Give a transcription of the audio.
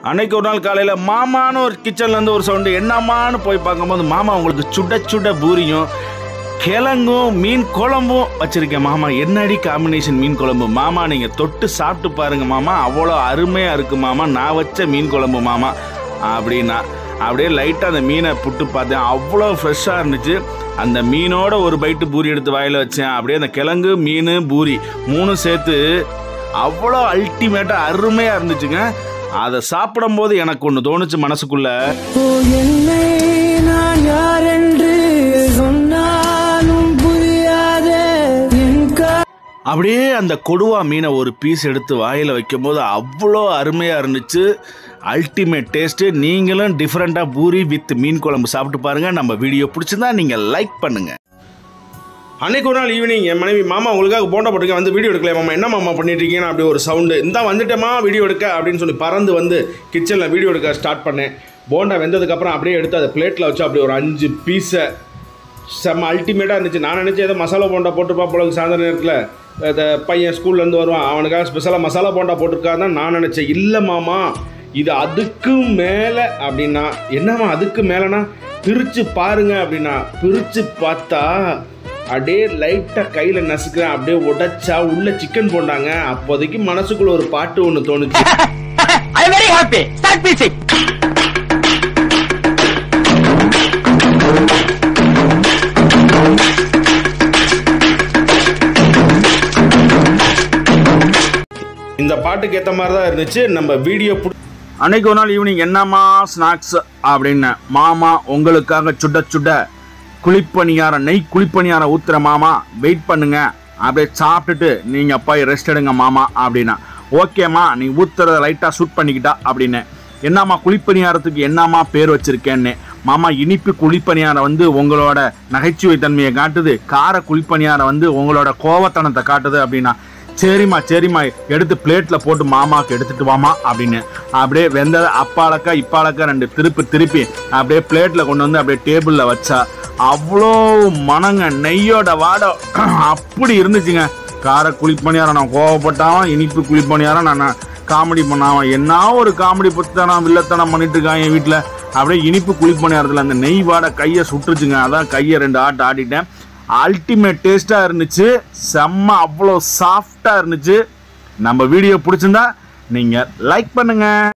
அன்னைக்கு ஒரு நாள் காலையில் மாமான்னு ஒரு கிச்சன்லேருந்து ஒரு சவுண்டு என்னம்மான்னு போய் பார்க்கும்போது மாமா உங்களுக்கு சுட சுட பூரியும் கிழங்கும் மீன் குழம்பும் வச்சிருக்கேன் மாமா என்னடி காம்பினேஷன் மீன் குழம்பு மாமா நீங்கள் தொட்டு சாப்பிட்டு பாருங்க மாமா அவ்வளோ அருமையாக இருக்கு மாமா நான் வச்ச மீன் குழம்பு மாமா அப்படின்னா அப்படியே லைட்டாக அந்த மீனை புட்டு பார்த்தேன் அவ்வளோ ஃப்ரெஷ்ஷாக இருந்துச்சு அந்த மீனோட ஒரு பைட்டு பூரி எடுத்து வாயில் வச்சேன் அப்படியே அந்த கிழங்கு மீன் பூரி மூணும் சேர்த்து அவ்வளோ அல்டிமேட்டாக அருமையாக இருந்துச்சுங்க அதை சாப்பிடும்போது எனக்கு ஒன்று தோணுச்சு மனசுக்குள்ள ஓ என்னை நான் யார் என்று சொன்னாலும் புரியாத என் கா அப்படியே அந்த கொடுவா மீனை ஒரு பீஸ் எடுத்து வாயில் வைக்கும்போது அவ்வளோ அருமையாக இருந்துச்சு அல்டிமேட் டேஸ்ட்டு நீங்களும் டிஃப்ரெண்ட்டாக பூரி வித் மீன் குழம்பு சாப்பிட்டு பாருங்கள் நம்ம வீடியோ பிடிச்சிருந்தா நீங்கள் லைக் பண்ணுங்கள் அன்னைக்கு ஒரு நாள் ஈவினிங் என் மனைவி மாமா உங்களுக்காக போண்டா போட்டுருக்கேன் வந்து வீடியோ எடுக்கல மாமா என்ன மாமா பண்ணிட்டு இருக்கீங்கன்னு அப்படி ஒரு சவுண்டு இந்த வந்துட்டேமா வீடியோ எடுக்க அப்படின்னு சொல்லி பறந்து வந்து கிச்சனில் வீடியோ எடுக்க ஸ்டார்ட் பண்ணேன் போண்டா வெந்ததுக்கப்புறம் அப்படியே எடுத்து அதை பிளேட்டில் வச்சு அப்படி ஒரு அஞ்சு பீஸை செம்ம அல்டிமேட்டாக இருந்துச்சு நான் நினச்சேன் ஏதோ மசாலா போண்டா போட்டுப்பா போல சாயந்தர நேரத்தில் இந்த பையன் ஸ்கூல்லேருந்து வருவான் அவனுக்காக ஸ்பெஷலாக மசாலா போண்டா போட்டிருக்கான்னு தான் நான் நினச்சேன் இல்லை மாமா இது அதுக்கும் மேலே அப்படின்னா என்னம்மா அதுக்கு மேலேனா பிரித்து பாருங்க அப்படின்னா பிரித்து பார்த்தா அப்படியே லைட்டாக கையில் நசுக்கிறேன் அப்படியே உடைச்சா உள்ள சிக்கன் போண்டாங்க அப்போதைக்கு மனசுக்குள்ள ஒரு பாட்டு ஒன்று தோணுச்சு I am very happy. Start music. இந்த பாட்டுக்கு ஏற்ற மாதிரி தான் இருந்துச்சு நம்ம வீடியோ அன்னைக்கு ஒரு நாள் ஈவினிங் என்னம்மா ஸ்நாக்ஸ் அப்படின்னு மாமா உங்களுக்காக சுட சுட குழிப்பணியாரம் நெய் குழிப்பணியாரம் ஊத்துற மாமா வெயிட் பண்ணுங்க அப்படியே சாப்பிட்டுட்டு நீங்கள் போய் ரெஸ்ட் எடுங்க மாமா அப்படின்னா ஓகேம்மா நீ ஊத்துறத லைட்டாக ஷூட் பண்ணிக்கிட்டா அப்படின்னு என்னம்மா குழிப்பணியாரத்துக்கு என்னம்மா பேர் வச்சிருக்கேன்னு மாமா இனிப்பு குழிப்பணியாரம் வந்து உங்களோட நகைச்சுவை தன்மையை காட்டுது கார குழிப்பணியாரம் வந்து உங்களோட கோவத்தனத்தை காட்டுது அப்படின்னா சரிம்மா சரிம்மா எடுத்து பிளேட்டில் போட்டு மாமாவுக்கு எடுத்துட்டு வாமா அப்படின்னு அப்படியே வெந்ததை அப்பாலக்கா இப்பாலக்கா ரெண்டு திருப்பி திருப்பி அப்படியே பிளேட்டில் கொண்டு வந்து அப்படியே டேபிளில் வச்சா அவ்வளோ மனங்க நெய்யோட வாடம் அப்படி இருந்துச்சுங்க கார குழிப்பணியாரம் நான் கோவப்பட்டாவும் இனிப்பு குழிப்பணியாரம் நான் நான் காமெடி பண்ணாமல் என்ன ஒரு காமெடி பத்தனம் வில்லத்தனம் பண்ணிட்டு இருக்காங்க என் வீட்டில் அப்படியே இனிப்பு குழிப்பணியாரத்தில் அந்த நெய் வாடை கையை சுட்டுருச்சுங்க அதான் கையை ரெண்டு ஆட்டு ஆடிட்டேன் அல்டிமேட் டேஸ்ட்டாக இருந்துச்சு செம்ம அவ்வளோ சாஃப்டாக இருந்துச்சு நம்ம வீடியோ பிடிச்சிருந்தா நீங்கள் லைக் பண்ணுங்கள்